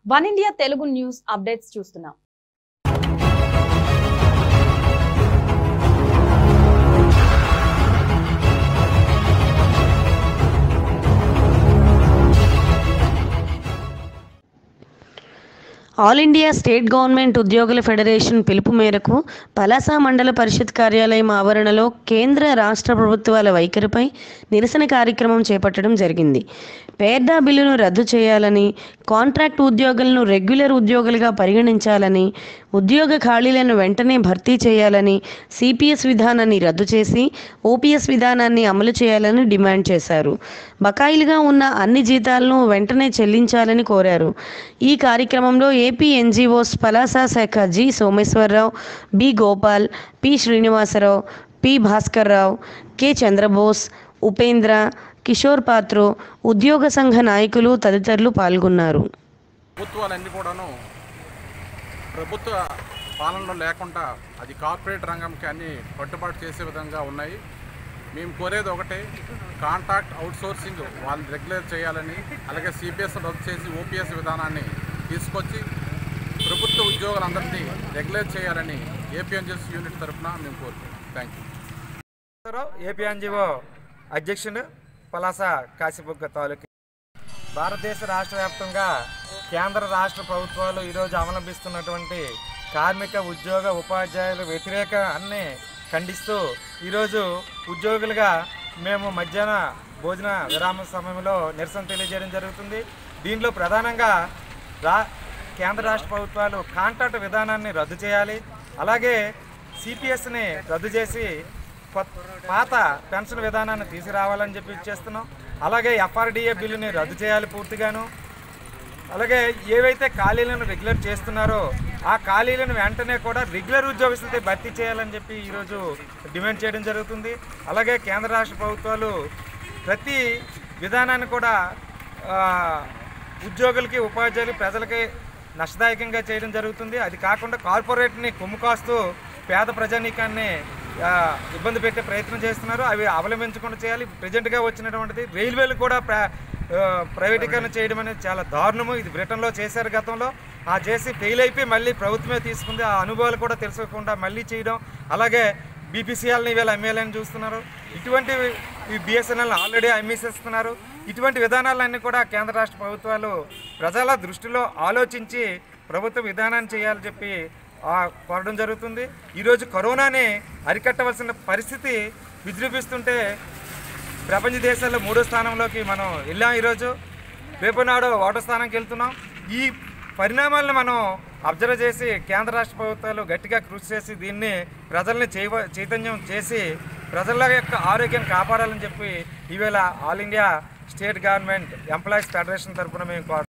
one India Telugu news updates చూస్తున్నాం all India state government ఉద్యోగుల federation పిలుపు మేరకు పలాస మండల పరిషత్ కార్యాలయం ఆవరణలో కేంద్ర రాష్ట్ర ప్రభుత్వాల వైఖరిపై నిరసన కార్యక్రమం చేపట్టడం జరిగింది పేర్డా బిల్లును రద్దు చేయాలని కాంట్రాక్ట్ ఉద్యోగులను రెగ్యులర్ ఉద్యోగులుగా పరిగణించాలని ఉద్యోగ ఖాళీలను వెంటనే భర్తీ చేయాలని సిపిఎస్ విధానాన్ని రద్దు చేసి ఓపీఎస్ విధానాన్ని అమలు చేయాలని డిమాండ్ చేశారు బకాయిలుగా ఉన్న అన్ని జీతాలను వెంటనే చెల్లించాలని కోరారు ఈ కార్యక్రమంలో ఏపీ ఎన్జీఓస్ పలాస శాఖ G Someswararao B Gopal P Srinivasarao P Bhaskarrao K Chandrabose Upendra Kishore Patro ఉద్యోగ సంఘ నాయకులు తదితరులు పాల్గొన్నారు ప్రభుత్వాలన్నీ కూడాను ప్రభుత్వ పాలనలో లేకుండా అది కార్పొరేట్ రంగంకి అన్ని కట్టుబాటు చేసే విధంగా ఉన్నాయి మేము కోరేది ఒకటే కాంట్రాక్ట్ అవుట్సోర్సింగ్ వాళ్ళు రెగ్యులేట్ చేయాలని అలాగే సిపిఎస్ రద్దు చేసి ఓపీఎస్ విధానాన్ని తీసుకొచ్చి ప్రభుత్వ ఉద్యోగులందరినీ రెగ్యులేట్ చేయాలని ఏపీఎన్జిఎస్ యూనిట్ తరఫున మేము కోరుతున్నాం థ్యాంక్ యూ ఏపీ ఎన్జిఓ అధ్యక్షుడు పలాస కాశీబుగ్గ తాలూకు భారతదేశ రాష్ట్ర వ్యాప్తంగా కేంద్ర రాష్ట్ర ప్రభుత్వాలు ఈరోజు అవలంబిస్తున్నటువంటి కార్మిక ఉద్యోగ ఉపాధ్యాయుల వ్యతిరేక అన్ని ఖండిస్తూ ఈరోజు ఉద్యోగులుగా మేము మధ్యాహ్న భోజన విరామ సమయంలో నిరసన తెలియజేయడం జరుగుతుంది దీనిలో ప్రధానంగా రా కేంద్ర రాష్ట్ర ప్రభుత్వాలు కాంట్రాక్ట్ విధానాన్ని రద్దు చేయాలి అలాగే సిపిఎస్ని రద్దు చేసి కొత్త పాత పెన్షన్ విధానాన్ని తీసుకురావాలని చెప్పి చేస్తున్నాం అలాగే ఎఫ్ఆర్డిఏ బిల్లుని రద్దు చేయాలి పూర్తిగాను అలాగే ఏవైతే ఖాళీలను రెగ్యులర్ చేస్తున్నారో ఆ ఖాళీలను వెంటనే కూడా రెగ్యులర్ ఉద్యోగస్తులతో భర్తీ చేయాలని చెప్పి ఈరోజు డిమాండ్ చేయడం జరుగుతుంది అలాగే కేంద్ర రాష్ట్ర ప్రభుత్వాలు ప్రతి విధానాన్ని కూడా ఆ, ఉద్యోగులకి ఉపాధ్యాయులు ప్రజలకి నష్టదాయకంగా చేయడం జరుగుతుంది అది కాకుండా కార్పొరేట్ని కొమ్ము కాస్తూ పేద ప్రజానీకాన్ని ఆ, ఇబ్బంది పెట్టే ప్రయత్నం చేస్తున్నారు అవి అవలంబించకుండా చేయాలి ప్రజెంట్గా వచ్చినటువంటిది రైల్వేలు కూడా ప్ర ఆ, ప్రైవేటీకరణ చేయడం అనేది చాలా దారుణము ఇది బ్రిటన్లో చేశారు గతంలో ఆ చేసి ఫెయిల్ అయిపోయి మళ్ళీ ప్రభుత్వమే తీసుకుంది ఆ అనుభవాలు కూడా తెలుసుకోకుండా మళ్ళీ చేయడం అలాగే బీపీసీఎల్ని వీళ్ళు అమ్మేయాలని చూస్తున్నారు ఇటువంటి ఈ బిఎస్ఎన్ఎల్ ఆల్రెడీ అమ్మేసేస్తున్నారు ఇటువంటి విధానాలన్నీ కూడా కేంద్ర రాష్ట్ర ప్రభుత్వాలు ప్రజల దృష్టిలో ఆలోచించి ప్రభుత్వ విధానాన్ని చేయాలని చెప్పి ఆ, కోరడం జరుగుతుంది ఈరోజు కరోనాని అరికట్టవలసిన పరిస్థితి విజృంభిస్తుంటే ప్రపంచ దేశాల్లో మూడో స్థానంలోకి మనం వెళ్ళాం ఈరోజు రేపు నాడు ఒకటో స్థానానికి వెళ్తున్నాం ఈ పరిణామాలను మనం అబ్జర్వ్ చేసి కేంద్ర రాష్ట్ర ప్రభుత్వాలు గట్టిగా కృషి చేసి దీన్ని ప్రజల్ని చైవ చైతన్యం చేసి ప్రజల యొక్క ఆరోగ్యం కాపాడాలని చెప్పి ఈవేళ all India state government employees federation తరఫున మేము కోరు